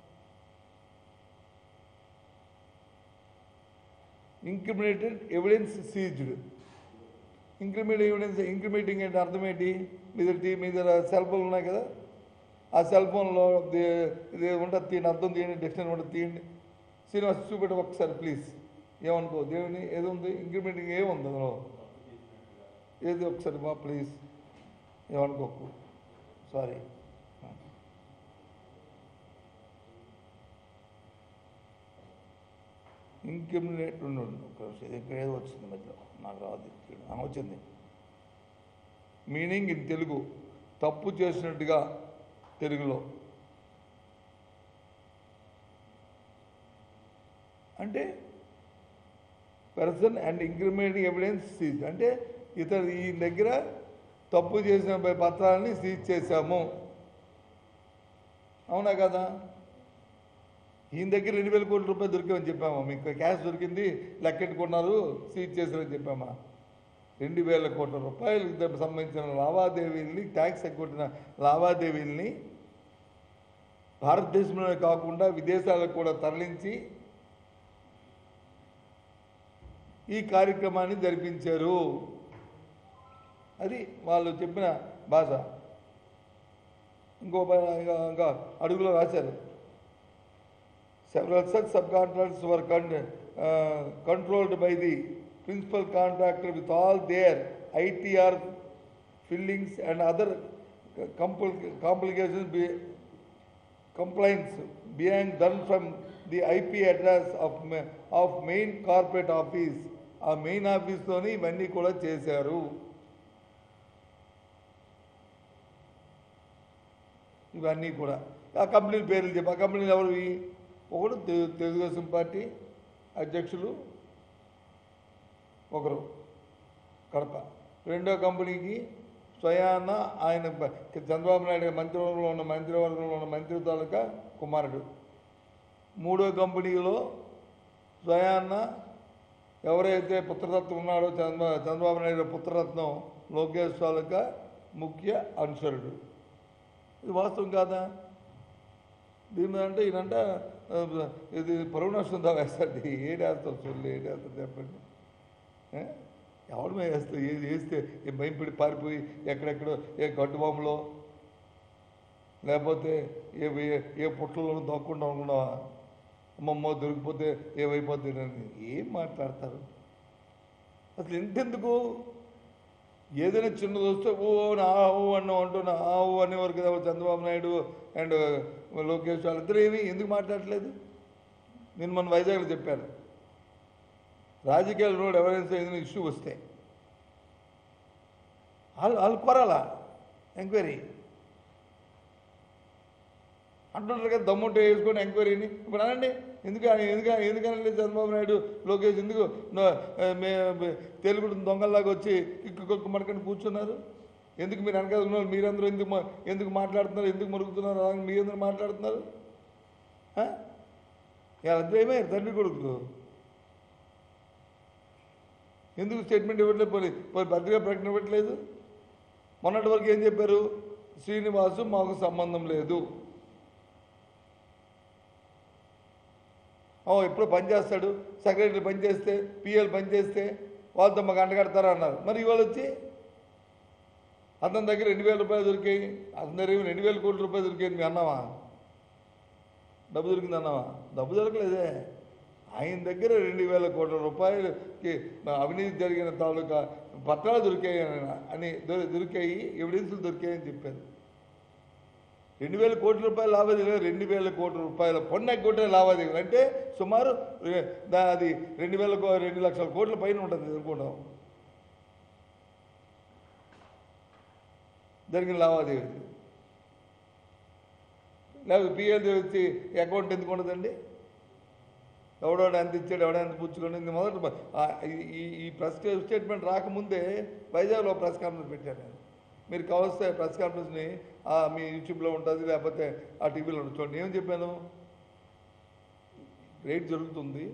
incriminated evidence seized incriminate evidence incriminating అంటే అర్థం ఏంటి మీ దగ్గర టీ- మీ దగ్గర సెల్ ఫోన్ ఉన్నాయి కదా ఆ సెల్ ఫోన్లో ది- ఇది ఉంటుంది తీయండి అర్థం తీయండి డిక్షనరీ ఉంటుంది తీయండి శ్రీనివాస్ చూపెట్టు ఒకసారి ప్లీజ్ ఏమనుకో దేవుని ఏది ఉంది ఇంక్రిమేటింగ్ ఏముంది అందులో ఏది ఒకసారి బా ప్లీజ్ ఏమనుకోకు సారీ ఇంక్రిమినేట్ ఉండు ఒక నిమిషం. ఇది ఇక్కడ ఏదో వచ్చింది మధ్యలో నాకు రాదు ఇక్కడ. ఆ, వచ్చింది మీనింగ్ ఇన్ తెలుగు తప్పు చేసినట్టుగా తెలుగులో అంటే person and incriminating evidence seize అంటే ఇతను ఈ దగ్గర తప్పు చేసిన పత్రాలని సీజ్ చేశాము అవునా కదా ఈయన దగ్గర రెండు వేల కోట్ల రూపాయలు దొరికామని చెప్పామా మీకు క్యాష్ దొరికింది లెక్కెట్టుకున్నారు సీజ్ చేశారని చెప్పామా రెండు వేల కోట్ల రూపాయలు ఇద్దరికి సంబంధించిన లావాదేవీల్ని ట్యాక్స్ ఎగ్గొట్టిన లావాదేవీల్ని భారతదేశంలోనే కాకుండా విదేశాలకు కూడా తరలించి ఈ కార్యక్రమాన్ని జరిపించారు అది వాళ్ళు చెప్పిన భాష ఇంకో ప- ఇంకా ఇంకా అడుగులో రాశారు Several such subcontractors were con- uh, controlled by the principal contractor with all their ITR fillings and other compl- complications be, complaints being done from the IP address of, ma- of main corporate office. ఆ main ఆఫీస్లోనే ఇవన్నీ కూడా చేశారు ఇవన్నీ కూడా ఆ కంపెనీల పేర్లు చెప్పి ఆ కంపెనీలు ఎవరివి ఒకడు తె- తెలుగుదేశం పార్టీ అధ్యక్షులు ఒకరు కడప రెండో కంపెనీకి స్వయాన ఆయన బ- చంద్రబాబు నాయుడు గారి మంత్రివర్గంలో ఉన్న మంత్రివర్గంలో ఉన్న మంత్రి తాలూకా కుమారుడు మూడో కంపెనీలో స్వయాన ఎవరైతే పుత్రరత్నం ఉన్నాడో చంద్ర చంద్రబాబు నాయుడు గారి పుత్రరత్నం లోకేష్ తాలూకా ముఖ్య అనుసరుడు ఇది వాస్తవం కాదా దీని మీద అంటే ఈయనంట ఆ, ఇది పరువు నష్టం దా వేస్తాడు ఏడేస్తావు సొల్లు ఏడేస్తాడు చెప్పండి ఏ? ఎవడు మీద వేస్తావు ఏది వేస్తే ఏ భయపడి పారిపోయి ఎక్కడెక్కడో ఏ గట్టుబాంబులో లేకపోతే ఏ ఏ- ఏ పుట్లలో దొక్కకుండా అనుకున్నావా అమ్మమ్మ దొరికిపోతే ఏమైపోతుందని ఏం మాట్లాడతారు అసలు ఇంతెందుకు ఏదైనా చిన్నది వస్తే ఓ నా ఓ అన్న అంటున్నా ఆ ఓ అనేవారు కదా చంద్రబాబు నాయుడు అండ్ లోకేష్ వాళ్ళిద్దరు ఏమి ఎందుకు మాట్లాడట్లేదు నేను మన వైజాగ్లో చెప్పాను రాజకీయాల రోడ్ ఎవరైనా ఏదైనా ఇష్యూ వస్తే వాళ్ళు వాళ్ళు కోరాలా ఎంక్వైరీ అంటుంటారు కదా దమ్ముంటే వేసుకొని ఎంక్వైరీని ఇప్పుడు అనండి ఎందుకు ఎందుకు ఎందుకనండి చంద్రబాబు నాయుడు లోకేష్ ఎందుకు నో- మే మే- తేలుగుడు దొంగల్లాగా వచ్చి ఇక్కు మనకని కూర్చున్నారు ఎందుకు మీరు వెనకాల ఉన్నారు మీరందరూ ఎందుకు మా- ఎందుకు మాట్లాడుతున్నారు ఎందుకు మరుగుతున్నారు అలాగే మీరందరూ మాట్లాడుతున్నారు ఆ? వాళ్ళందరూ ఏమయ్యారు తండ్రి కొడుకులు ఎందుకు స్టేట్మెంట్ ఇవ్వట్లేదు పోయి పోయి పత్రికా ప్రకటన ఇవ్వట్లేదు మొన్నటి వరకు ఏం చెప్పారు శ్రీనివాసు మాకు సంబంధం లేదు ఓ ఎప్పుడు పని చేస్తాడు సెక్రటరీ పని చేస్తే పిఎల్ పని చేస్తే వాళ్ళతో మాకు అంటగడతారా అన్నారు మరి ఇవాళ వచ్చి అతని దగ్గర రెండు వేల రూపాయలు దొరికాయి అతని దగ్గర ఏమో రెండు వేల కోట్ల రూపాయలు దొరికాయి మీ అన్నావా డబ్బు దొరికింది అన్నావా డబ్బు దొరకలేదే ఆయన దగ్గర రెండు వేల కోట్ల రూపాయలకి అవినీతి జరిగిన తాలూకా పత్రాలు దొరికాయి అని- అని దొరి- దొరికాయి ఎవిడెన్సులు దొరికాయని చెప్పారు రెండు వేల కోట్ల రూపాయల లావాదేవీలు రెండు వేల కోట్ల రూపాయల పొన్న కోట్ల లావాదేవీలు అంటే సుమారు రె- దా- అది రెండు వేల కో- రెండు లక్షల కోట్ల పైన ఉంటుంది అనుకుంటాం జరిగిన లావాదేవీలు లేకపోతే పిఎల్ వచ్చి అకౌంట్ ఎందుకు ఉండదండి ఎవడోడు ఎంత ఇచ్చాడు ఎవడో ఎంత పుచ్చుకోండి ఇది మొదట బ- ఆ, ఈ- ఈ ఈ ప్రెస్ స్టేట్మెంట్ రాకముందే వైజాగ్లో ప్రెస్ కాన్ఫరెన్స్ పెట్టాను నేను మీరు కావస్తే ప్రెస్ కాన్ఫరెన్స్ని ఆ, మీ యూట్యూబ్లో ఉంటుంది లేకపోతే ఆ టీవీలో ఉంటుంది చూడండి ఏమని చెప్పాను రేట్ జరుగుతుంది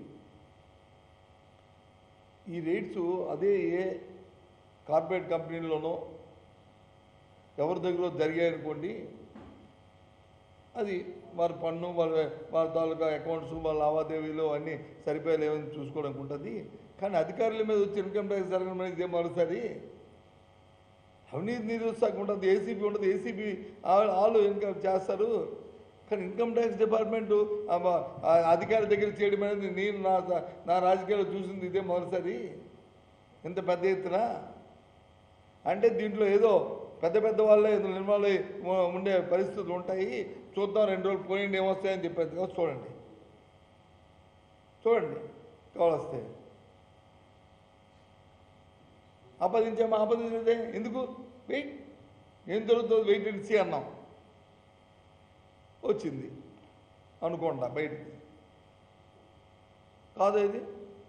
ఈ రేట్స్ అదే ఏ కార్పొరేట్ కంపెనీలోనో ఎవరి దగ్గర జరిగాయనుకోండి అది వారి పన్ను వాళ్ళ వాళ్ళ తాలూకా అకౌంట్స్ వాళ్ళ లావాదేవీలు అన్నీ సరిపోయలేవని చూసుకోవడానికి ఉంటుంది కానీ అధికారుల మీద వచ్చి ఇన్కమ్ ట్యాక్స్ జరగడం అనేది ఇదే మరోసారి అవినీతి నిరుత్సాహం ఉంటుంది ఏసీబీ ఉంటుంది ఏసీబీ వాళ్ళు ఇన్కమ్ చేస్తారు కానీ ఇన్కమ్ ట్యాక్స్ డిపార్ట్మెంటు ఆ మ- ఆ అధికారి దగ్గర చేయడం అనేది నేను నా నా రాజకీయాల్లో చూసింది ఇదే మొదటిసారి ఇంత పెద్ద ఎత్తున అంటే దీంట్లో ఏదో పెద్ద పెద్ద వాళ్ళే ఇందులో ఇన్వాల్వ్ అయ్యి ఉ- ఉండే పరిస్థితులు ఉంటాయి చూద్దాం రెండు రోజులు పోయిండి ఏమొస్తాయని చెప్పేది కదా చూడండి చూడండి కావలస్తే ఆపాదించామా ఆపాదించదే ఎందుకు వెయిట్ ఏం జరుగుతుంది వెయిట్ అండ్ సీ అన్నాం వచ్చింది అనుకోండి బయటికి కాదు ఇది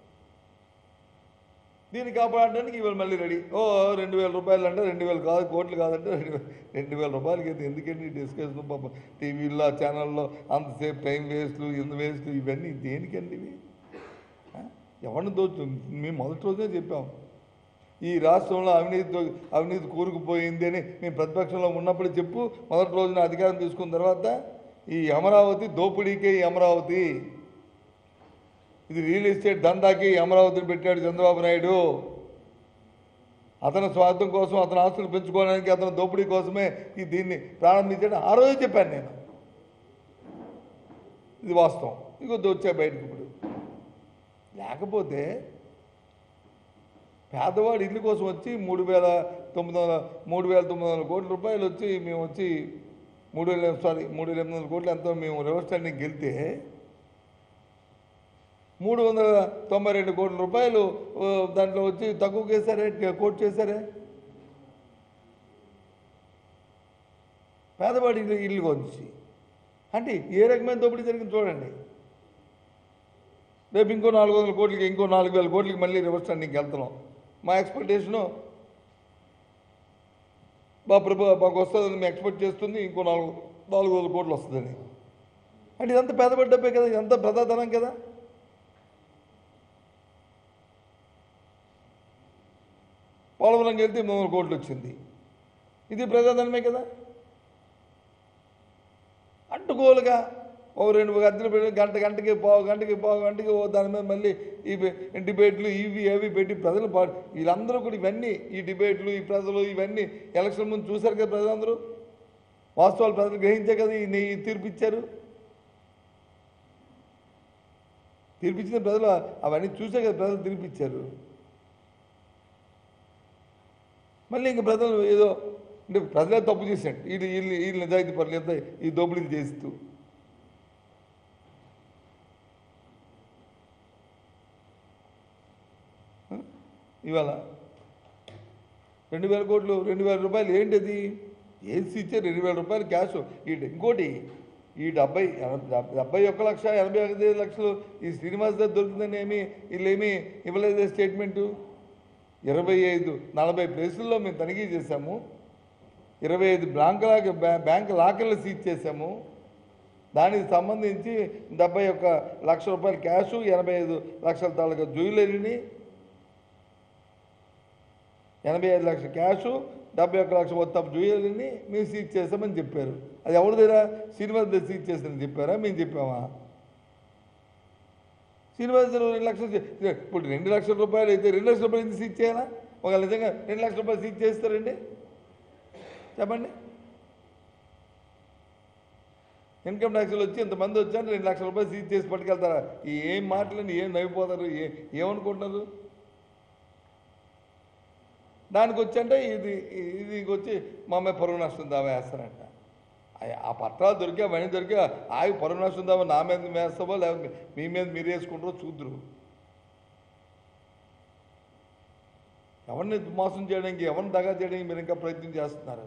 దీన్ని కాపాడడానికి ఇవాళ మళ్ళీ రెడీ ఓ రెండు వేల రూపాయలు అంటే రెండు వేలు కాదు కోట్లు కాదంటే రెండు వేల రెండు వేల రూపాయలకి అయితే ఎందుకండి డిస్కషన్ పాప టీవీలో ఛానల్లో అంతసేపు టైం వేస్ట్లు ఇంత వేస్ట్లు ఇవన్నీ దేనికండి ఇవి ఆ? ఎవరిని దోచు మేము మొదటి రోజే చెప్పాం ఈ రాష్ట్రంలో అవినీతి దో- అవినీతి కూరుకుపోయింది అని మేము ప్రతిపక్షంలో ఉన్నప్పుడు చెప్పు మొదటి రోజున అధికారం తీసుకున్న తర్వాత ఈ అమరావతి దోపిడీకే ఈ అమరావతి ఇది రియల్ ఎస్టేట్ దందాకి ఈ అమరావతిని పెట్టాడు చంద్రబాబు నాయుడు అతని స్వార్థం కోసం అతని ఆస్తులు పెంచుకోవడానికి అతని దోపిడీ కోసమే ఈ దీన్ని ప్రారంభించాడు ఆ రోజే చెప్పాను నేను ఇది వాస్తవం ఇక వచ్చా బయటకు ఇప్పుడు లేకపోతే పేదవాడు ఇల్లు కోసం వచ్చి మూడు వేల తొమ్మిది వందల మూడు వేల తొమ్మిది వందల కోట్ల రూపాయలు వచ్చి మేము వచ్చి మూడు వేల సారీ మూడు వేల ఎనిమిది వందల కోట్లు ఎంతో మేము రివర్స్ స్టాండింగ్ గెలితే మూడు వందల తొంభై రెండు కోట్ల రూపాయలు ఆ, దాంట్లో వచ్చి తక్కువ చేశారే కోట్ చేశారే పేదవాడి ఇల్లు ఇల్లు వచ్చి అంటే ఏ రకమైన దోపిడీ జరిగింది చూడండి రేపు ఇంకో నాలుగు వందల కోట్లకి ఇంకో నాలుగు వేల కోట్లకి మళ్ళీ రివర్స్ స్టాండింగ్కి వెళ్తున్నాం మా ఎక్స్పెక్టేషను మా ప్రభు మాకు వస్తుందని మేము ఎక్స్పెక్ట్ చేస్తుంది ఇంకో నాలుగు నాలుగు వందల కోట్లు వస్తుందని అంటే ఇదంతా పెద్దపడ్డ డబ్బే కదా ఇదంతా ప్రధాధనం కదా పోలవరంకి వెళ్తే మూడు వందల కోట్లు వచ్చింది ఇది ప్రజాధనమే కదా అడ్డుగోలుగా ఓ రెండు గంటలు పెట్టి గంట గంటకి పావు గంటకి పావు గంటకి ఓ దాని మీద మళ్ళీ ఈ బె- డిబేట్లు ఇవి అవి పెట్టి ప్రజలు పా వీళ్ళందరూ కూడా ఇవన్నీ ఈ డిబేట్లు ఈ ప్రజలు ఇవన్నీ ఎలక్షన్ ముందు చూశారు కదా ప్రజలందరూ వాస్తవాలు ప్రజలు గ్రహించే కదా ఈ ఈ తీర్పు ఇచ్చారు తీర్పిచ్చిన ప్రజలు అవన్నీ చూసే కదా ప్రజలు తీర్పిచ్చారు మళ్ళీ ఇంక ప్రజలు ఏదో అంటే ప్రజలే తప్పు చేశాడు వీళ్ళు వీళ్ళు వీళ్ళు నిజాయితీ పనులు ఎంత ఈ దోపిడీలు చేస్తూ ఆ? ఇవాళ రెండు వేల కోట్లు రెండు వేల రూపాయలు ఏంటిది ఏసీ ఇచ్చే రెండు వేల రూపాయలు క్యాష్ ఈ ఇంకోటి ఈ డెబ్బై ఎనభై- డెబ్బై ఒక్క లక్ష ఎనభై ఒకటి లక్షలు ఈ శ్రీనివాస్ దగ్గర దొరుకుతుందని ఏమి వీళ్ళు ఏమి ఇవ్వలేదు స్టేట్మెంటు ఇరవై ఐదు నలభై ప్లేసుల్లో మేము తనిఖీ చేశాము ఇరవై ఐదు బ్యాంక్ లాక్ బ్యాంక్ లాకర్లు సీజ్ చేశాము దానికి సంబంధించి డెబ్బై ఒక్క లక్ష రూపాయల క్యాషు ఎనభై ఐదు లక్షల తాలూకా జ్యువెలరీని ఎనభై ఐదు లక్షల క్యాషు డెబ్బై ఒక్క లక్ష మొత్తం జ్యువెలరీని మేము సీజ్ చేస్తామని చెప్పారు అది ఎవరి దగ్గర శ్రీనివాస్ దగ్గర సీజ్ చేస్తామని చెప్పారా మేము చెప్పామా శ్రీనివాస్ దగ్గర రెండు లక్షలు చే- ఇప్పుడు రెండు లక్షల రూపాయలు అయితే రెండు లక్షల రూపాయలు ఎందుకు సీజ్ చేయాలా ఒక నిజంగా రెండు లక్షల రూపాయలు సీజ్ చేస్తారండి చెప్పండి ఇన్కమ్ ట్యాక్స్లో వచ్చి ఇంతమంది వచ్చారు రెండు లక్షల రూపాయలు సీజ్ చేసి పట్టుకెళ్తారా ఈ ఏం మాటలని ఏం నవ్విపోతారు ఏ ఏమనుకుంటున్నారు దానికి వచ్చి అంటే ఇది ఇది వచ్చి మా అమ్మాయి పరువు నష్టం దావా వేస్తారంట ఆ- ఆ పత్రాలు దొరికా అవన్నీ దొరికా ఆగి పరువు నష్టం దావా నా మీద వేస్తావో లేకపోతే మీ మీద మీరు వేసుకుంటారో చూద్దరు ఎవరిని మోసం చేయడానికి ఎవరిని దగా చేయడానికి మీరు ఇంకా ప్రయత్నం చేస్తున్నారు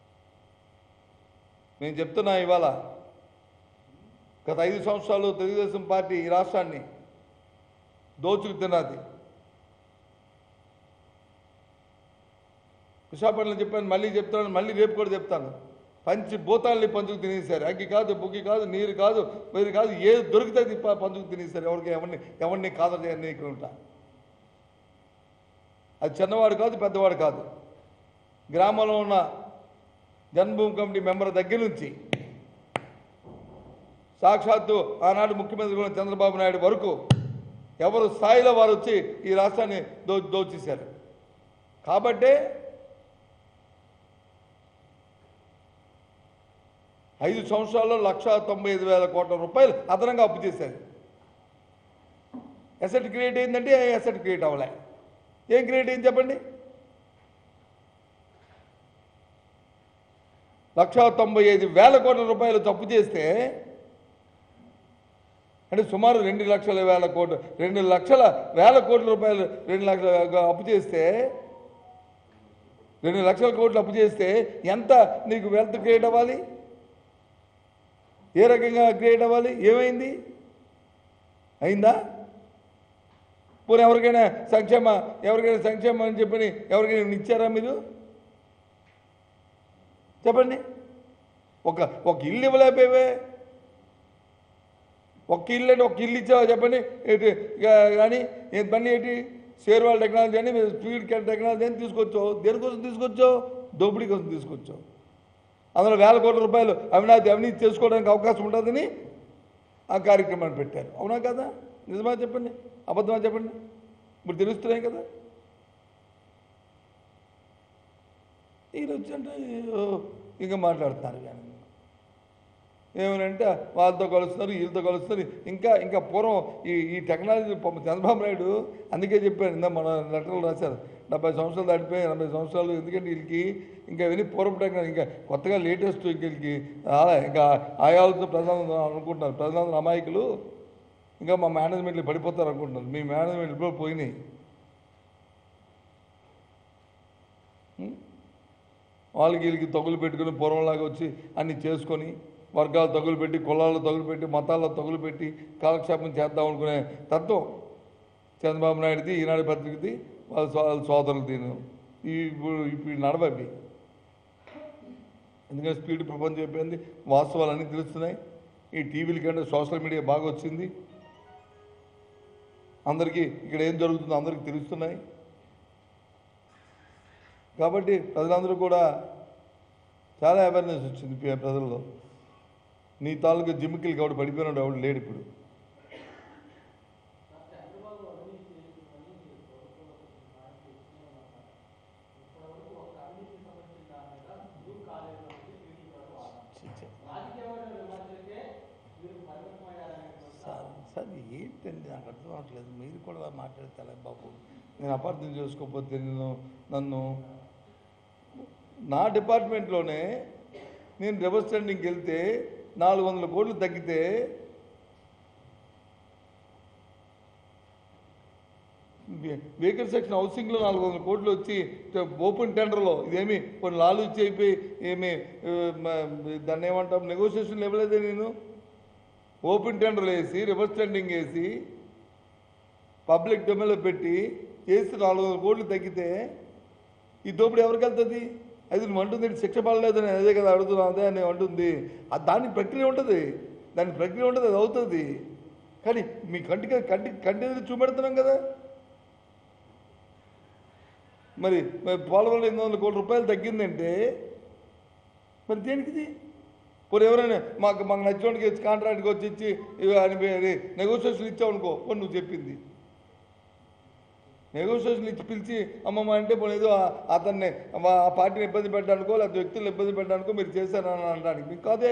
నేను చెప్తున్నా ఇవాళ గత ఐదు సంవత్సరాలు తెలుగుదేశం పార్టీ ఈ రాష్ట్రాన్ని దోచుకు తిన్నది విశాఖపట్నం చెప్పాను మళ్ళీ చెప్తాను మళ్ళీ రేపు కూడా చెప్తాను పంచి భూతాల్ని పంచుకు తినేశారు అగ్గి కాదు బుగ్గి కాదు నీరు కాదు వేరు కాదు ఏది దొరికితే అది ప- పంచుకు తినేశారు ఎవరికి ఎవరిని ఎవరిని కాదని నీకుంటా అది చిన్నవాడు కాదు పెద్దవాడు కాదు గ్రామంలో ఉన్న జన్మభూమి కమిటీ మెంబర్ దగ్గర నుంచి సాక్షాత్తు ఆనాడు ముఖ్యమంత్రి ఉన్న చంద్రబాబు నాయుడు వరకు ఎవరు స్థాయిలో వారు వచ్చి ఈ రాష్ట్రాన్ని దో దోచేశారు కాబట్టే ఐదు సంవత్సరాల్లో లక్ష తొంభై ఐదు వేల కోట్ల రూపాయలు అదనంగా అప్పు చేశారు ఎసెట్ క్రియేట్ అయిందంటే ఎసెట్ క్రియేట్ అవ్వలే ఏం క్రియేట్ అయింది చెప్పండి లక్ష తొంభై ఐదు వేల కోట్ల రూపాయలు తప్పు చేస్తే అంటే సుమారు రెండు లక్షల వేల కోట్లు రెండు లక్షల వేల కోట్ల రూపాయలు రెండు లక్షల అప్పు చేస్తే రెండు లక్షల కోట్లు అప్పు చేస్తే ఎంత నీకు వెల్త్ క్రియేట్ అవ్వాలి ఏ రకంగా క్రియేట్ అవ్వాలి ఏమైంది అయిందా పోనీ ఎవరికైనా సంక్షేమ ఎవరికైనా సంక్షేమం అని చెప్పని ఎవరికైనా ఇచ్చారా మీరు చెప్పండి ఒక ఒక ఇల్లు ఇవ్వలేకపోయావే ఒక్క ఇల్లు అంటే ఒక ఇల్లు ఇచ్చావా చెప్పండి ఏంటి ఇక కానీ ఏంటి పని ఏంటి షేర్వాల్ టెక్నాలజీ అని మీరు స్పీడ్ టెక్నాలజీ అని తీసుకొచ్చావు దేనికోసం తీసుకొచ్చావు దోపిడీ కోసం తీసుకొచ్చావు అందులో వేల కోట్ల రూపాయలు అవినాతి అవినీతి చేసుకోవడానికి అవకాశం ఉంటుందని ఆ కార్యక్రమాన్ని పెట్టారు అవునా కదా నిజమా చెప్పండి అబద్ధమా చెప్పండి ఇప్పుడు తెలుస్తున్నాయి కదా ఈయన వచ్చంటే ఇంకా మాట్లాడుతున్నారు కానీ ఏమనంటే వాళ్ళతో కలుస్తున్నారు వీళ్ళతో కలుస్తున్నారు ఇంకా ఇంకా పూర్వం ఈ ఈ టెక్నాలజీ పాపం చంద్రబాబు నాయుడు అందుకే చెప్పాను ఇందా మన లెటర్లు రాశారు డెబ్బై సంవత్సరాలు దాటిపోయి ఎనభై సంవత్సరాలు ఎందుకంటే వీళ్ళకి ఇంకా ఇవన్నీ పూర్వం టెక్నాలజీ ఇంకా కొత్తగా లేటెస్ట్ ఇంక వీళ్ళకి అలా ఇంకా ఆయాలతో ప్రజలందరూ అనుకుంటున్నారు ప్రజలందరూ అమాయకులు ఇంకా మా మేనేజ్మెంట్లు పడిపోతారు అనుకుంటున్నారు మీ మేనేజ్మెంట్ ఇప్పుడు పోయినాయి ఉం? వాళ్ళకి వీళ్ళకి తగులు పెట్టుకుని పూర్వంలాగా వచ్చి అన్ని చేసుకొని వర్గాలు తగులు పెట్టి కులాలు తగులు పెట్టి మతాల్లో తగులు పెట్టి కాలక్షేపం చేద్దాం అనుకునే తత్వం చంద్రబాబు నాయుడుది ఈనాడు పత్రికది వాళ్ళ సో- వాళ్ళ సోదరులు దీని ఈ ఇప్పుడు ఇప్పుడు నడవవి ఎందుకంటే స్పీడ్ ప్రపంచం అయిపోయింది వాస్తవాలన్నీ తెలుస్తున్నాయి ఈ టీవీల కంటే సోషల్ మీడియా బాగా వచ్చింది అందరికీ ఇక్కడ ఏం జరుగుతుందో అందరికీ తెలుస్తున్నాయి కాబట్టి ప్రజలందరూ కూడా చాలా అవేర్నెస్ వచ్చింది ప్ర- ప్రజల్లో నీ తాలూకు జిమ్మికిలు కాబట్టి పడిపోయినాడు ఎవడు లేడు ఇప్పుడు ఛీ, ఛీ. సార్ సార్ ఏంటండి నాకు అర్థం అవ్వట్లేదు మీరు కూడా మాట్లాడతారా బాబు నేను అపార్థం చేసుకోకపోతే నేను నన్ను నా డిపార్ట్మెంట్లోనే నేను రివర్స్ స్టాండింగ్కి వెళ్తే నాలుగు వందల కోట్లు తగ్గితే వెహికల్ సెక్షన్ హౌసింగ్లో నాలుగు వందల కోట్లు వచ్చి ట- ఓపెన్ టెండర్లో ఇదేమి కొన్ని లాలు ఇచ్చి అయిపోయి ఏమి ఆ, మ- దాన్ని ఏమంటాం నెగోషియేషన్ ఇవ్వలేదే నేను ఓపెన్ టెండర్లు వేసి రివర్స్ టెండింగ్ వేసి పబ్లిక్ డొమైన్లో పెట్టి వేసి నాలుగు వందల కోట్లు తగ్గితే ఈ దోపిడీ ఎవరికి వెళ్తుంది అది నువ్వు అంటుంది "ఇది శిక్ష పడలేదని అదే కదా అడుగుతున్నావు అదే అని అంటుంది ఆ దాని ప్రక్రియ ఉంటుంది దాని ప్రక్రియ ఉంటుంది అది అవుతుంది కానీ మీ కంటికి కంటి కంటి ఎదురు చూపెడుతున్నాం కదా మరి మరి పోలవరం ఎనిమిది వందల కోట్ల రూపాయలు తగ్గిందంటే మరి దేనికి ఇది పోనీ ఎవరైనా మాకు మాకు నచ్చినోడికి వచ్చి కాంట్రాక్ట్కి వచ్చి ఇచ్చి ఇవి అని నెగోషియేషన్ ఇచ్చావు అనుకో పోనీ నువ్వు చెప్పింది నెగోషియేషన్ ఇచ్చి పిలిచి అమ్మమ్మ అంటే పోనీ ఏదో ఆ- అతన్ని మా- ఆ పార్టీని ఇబ్బంది పెట్టడానికో లేకపోతే వ్యక్తులు ఇబ్బంది పెట్టడానికో మీరు చేశారని అనడానికి మీకు కాదే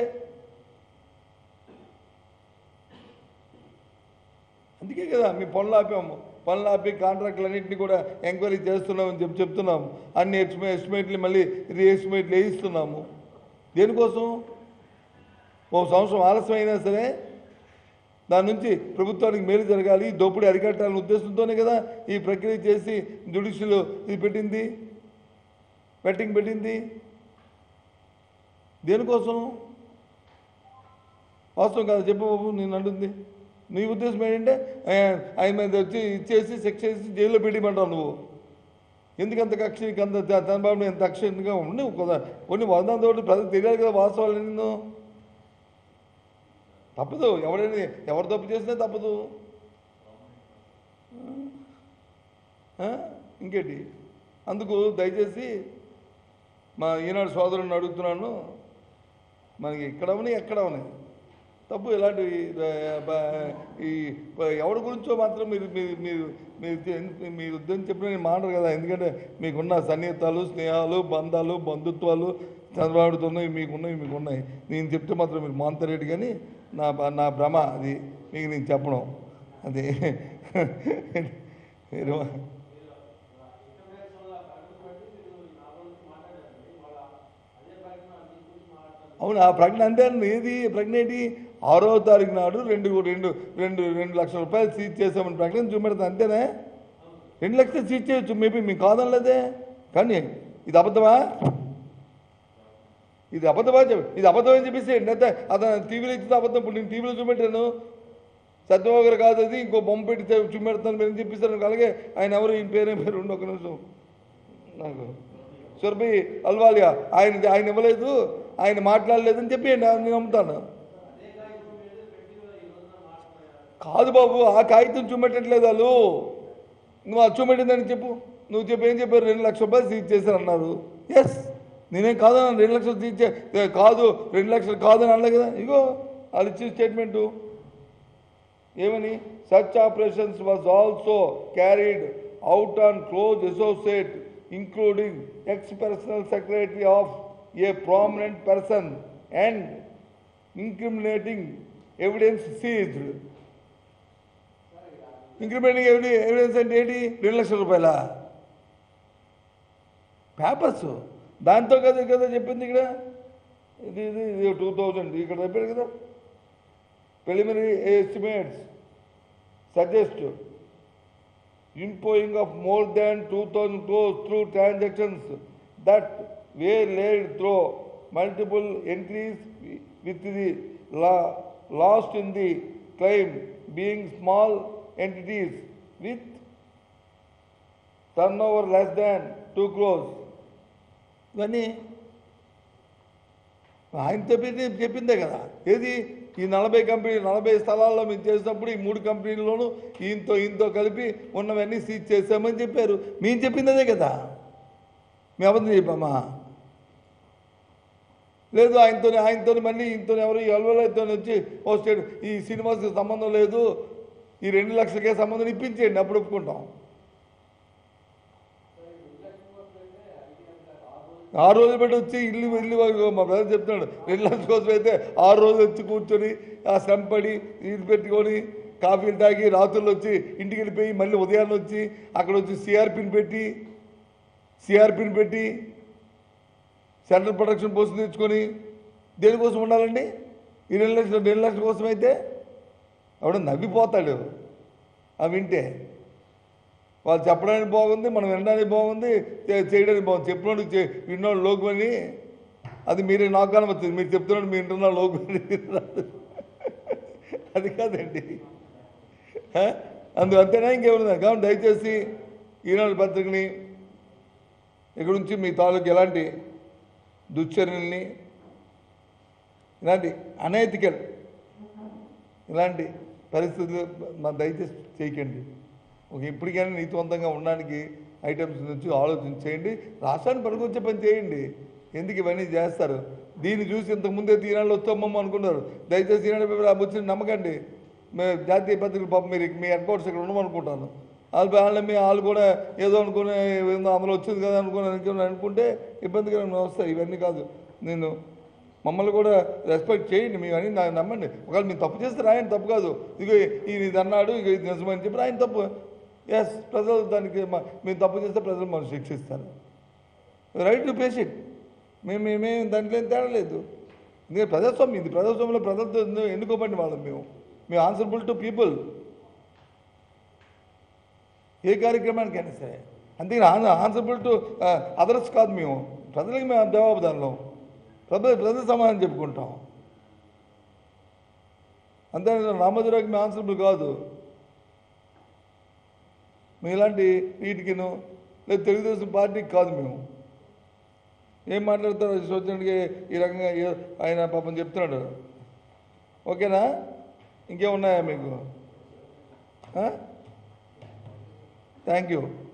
అందుకే కదా మీ పనులు ఆపాము పనులు ఆపి కాంట్రాక్టులన్నింటినీ కూడా ఎంక్వైరీ చేస్తున్నామని చెప్పి చెప్తున్నాము అన్ని ఎస్టిమే ఎస్టిమేట్లు మళ్ళీ రీ ఎస్టిమేట్లు వేయిస్తున్నాము దేనికోసం ఓ సంవత్సరం ఆలస్యం అయినా సరే దాని నుంచి ప్రభుత్వానికి మేలు జరగాలి ఈ దోపిడీ అరికట్టాలనే ఉద్దేశంతోనే కదా ఈ ప్రక్రియ చేసి జుడిషియల్ ఇది పెట్టింది వెట్టింగ్ పెట్టింది దేనికోసం వాస్తవం కాదు చెప్పు బాబు నేను అంటుంది నీ ఉద్దేశం ఏంటంటే ఆయన ఆయన మీద వచ్చి ఇచ్చేసి శిక్ష చేసి జైల్లో పెట్టిమంటావు నువ్వు ఎందుకంత కక్ష నీకు అంత చంద్రబాబు ఎంత కక్ష ఎందుకు ఉండి కదా కొన్ని వంద తోటి ప్రజలు తెలియాలి కదా వాస్తవాలు నిన్ను తప్పదు ఎవరైనా ఎవరు తప్పు చేసినా తప్పదు ఆ? ఇంకేంటి అందుకు దయచేసి మా ఈనాడు సోదరుని అడుగుతున్నాను మనకి ఎక్కడవని ఎక్కడవని తప్పు ఇలాంటి ఈ ఎవరి గురించో మాత్రం మీరు మీరు మీరు మీరు తె- మీరు ఉద్దేశం చెప్పిన నేను మాట్లాడరు కదా ఎందుకంటే మీకున్న సన్నిహితాలు స్నేహాలు బంధాలు బంధుత్వాలు చంద్రబాబుతో ఉన్నాయి మీకున్నాయి మీకున్నాయి నేను చెప్తే మాత్రం మీరు మాంతరేటు కానీ నా బ- నా భ్రమ అది మీకు నేను చెప్పడం అది మీరు అవును ఆ ప్రకటన అంతే అన్న ఏది ప్రకటన ఏంటి ఆరో తారీఖు నాడు రెండు రెండు రెండు రెండు లక్షల రూపాయలు సీజ్ చేసామని ప్రకటన చూపెడతా అంతేనే రెండు లక్షలు సీజ్ చేయొచ్చు మేబీ మీకు కాదనలేదే కానీ ఇది అబద్ధమా ఇది అబద్ధమా చెప్పి ఇది అబద్ధం అని చెప్పేసి అయితే అతను టీవీలో ఇచ్చిన అబద్ధం ఇప్పుడు నేను టీవీలో చూపెట్టాను సత్యబాబు గారు కాదు అది ఇంకో బొమ్మ పెట్టి చూ- చూపెడతాను మీరు చెప్పిస్తాను అలాగే ఆయన ఎవరు ఈయన పేరేం పేరు ఉండి ఒక నిమిషం నాకు సురభి అల్వాలియా ఆయన ఆయన ఇవ్వలేదు ఆయన మాట్లాడలేదని చెప్పి నేను నేను నమ్ముతాను కాదు బాబు ఆ కాగితం చూపెట్టట్లేదు వాళ్ళు నువ్వు అది చూపెట్టిందని చెప్పు నువ్వు చెప్పు ఏం చెప్పారు రెండు లక్షల రూపాయలు సీజ్ చేశారు అన్నారు ఎస్ నేనేం కాదన్నా రెండు లక్షలు సీజ్ చే ఏ, కాదు రెండు లక్షలు కాదని అనలే కదా ఇగో వాళ్ళు ఇచ్చిన స్టేట్మెంటు ఏమని such operations was also carried out on close associate including ex personal secretary of a prominent person and incriminating evidence seized incriminating ఎవిడి ఎవిడెన్స్ అంటే ఏంటి రెండు లక్షల రూపాయల పేపర్స్ దాంతో కదా కదా చెప్పింది ఇక్కడ ఇది ఇది ఇది టూ థౌజండ్ ఇక్కడ చెప్పాడు కదా preliminary estimates suggest imposing of more than 2000 crores through transactions that were laid through multiple entries with the la- lost in the claim being small entities with turnover less than 2 crores ఇవన్నీ ఆయనతో పెట్టి చెప్పిందే కదా ఏది ఈ నలభై company నలభై స్థలాల్లో మేము చేసినప్పుడు ఈ మూడు కంపెనీల్లోనూ ఈయనతో ఈయనతో కలిపి ఉన్నవన్నీ సీజ్ చేసామని చెప్పారు మేము చెప్పింది అదే కదా మేము అబద్ధం చెప్పామా లేదు ఆయనతో ఆయనతో మళ్ళీ ఈయనతో ఎవరు ఎల్వలతో వచ్చి ఓ స్టేట్ ఈ సినిమాకి సంబంధం లేదు ఈ రెండు లక్షలకే సంబంధం ఇప్పించేయండి అప్పుడు ఒప్పుకుంటాం ఆరు రోజులు పెట్టి వచ్చి ఇల్లు ఇల్లు వరకు మా బ్రదర్ చెప్తున్నాడు రెండు లక్షల కోసం అయితే ఆరు రోజులు వచ్చి కూర్చొని ఆ శ్రమపడి ఇది పెట్టుకొని కాఫీలు తాగి రాత్రులు వచ్చి ఇంటికి వెళ్ళిపోయి మళ్ళీ ఉదయాన్నే వచ్చి అక్కడ వచ్చి సిఆర్పిని పెట్టి సిఆర్పిని పెట్టి సెంట్రల్ ప్రొడక్షన్ పోస్ట్ తెచ్చుకొని దేనికోసం ఉండాలండి ఈ రెండు లక్షల రెండు లక్షల కోసం అయితే ఆవిడ నవ్విపోతాడు అవి వింటే వాళ్ళు చెప్పడానికి బాగుంది మనం వినడానికి బాగుంది చే- చేయడానికి బాగుంది చెప్పినోడు చే విన్నోడు లోకమని అది మీరే నాకు కనబడుతుంది మీరు చెప్తున్నాడు మీ ఇంటున్న లోకమని అది కాదండి ఆ? అందు అంతేనా ఇంకేమన్నా కాబట్టి దయచేసి ఈనాడు పత్రికని ఇక్కడ నుంచి మీ తాలూకు ఎలాంటి దుశ్చర్యల్ని ఇలాంటి అనైతికల్ ఇలాంటి పరిస్థితులు మా దయచేసి చేయకండి ఒక ఇప్పటికైనా నీతివంతంగా ఉండడానికి ఐటమ్స్ నుంచి ఆలోచన చేయండి రాష్ట్రాన్ని పనికొచ్చే పని చేయండి ఎందుకు ఇవన్నీ చేస్తారు దీన్ని చూసి ఇంతకుముందే తీనాళ్ళు వస్తామమ్మ అనుకున్నారు దయచేసి ఈనాడు పేపర్ వచ్చిన నమ్మకండి మే జాతీయ పత్రికలు పాపం మీరు మీ హెడ్ క్వార్టర్స్ ఇక్కడ ఉండమనుకుంటాను వాళ్ళు వాళ్ళ మీ వాళ్ళు కూడా ఏదో అనుకునే ఏందో అందులో వచ్చింది కదా అనుకుని అనుకుని అనుకుంటే ఇబ్బందికరంగా వస్తాయి ఇవన్నీ కాదు నేను మమ్మల్ని కూడా రెస్పెక్ట్ చేయండి మేము అని నాకు నమ్మండి ఒకవేళ మీరు తప్పు చేస్తే రాయండి తప్పు కాదు ఇక ఈయన ఇది అన్నాడు ఇక ఇది నిజమని చెప్పి ఆయన తప్పు ఎస్ ప్రజలు దానికి మ- మేము తప్పు చేస్తే ప్రజలు మనం శిక్షిస్తారు రైట్ టు పేస్ ఇట్ మేము మేమేం దాంట్లో ఏం తేడా లేదు ఎందుకంటే ప్రజాస్వామ్యం ఇది ప్రజాస్వామ్యంలో ప్రజలతో ఎన్నో- ఎన్నుకోబడిన వాళ్ళం మేము మేము ఆన్సరబుల్ టు పీపుల్ ఏ కార్యక్రమానికైనా సరే అంతేగాని ఆన్సరబుల్ టు అదర్స్ కాదు మేము ప్రజలకి మేము జవాబుదారులం ప్రజలు ప్రజల సమాధానం చెప్పుకుంటాం అంతే రామోజీరావుకి మేము ఆన్సరబుల్ కాదు మీలాంటి వీటికిను లేదు తెలుగుదేశం పార్టీకి కాదు మేము ఏం మాట్లాడతారో సోచనకి ఈ రకంగా ఏ- ఆయన పాపం చెప్తున్నాడు ఓకేనా ఇంకేమున్నాయా మీకు థ్యాంక్ యూ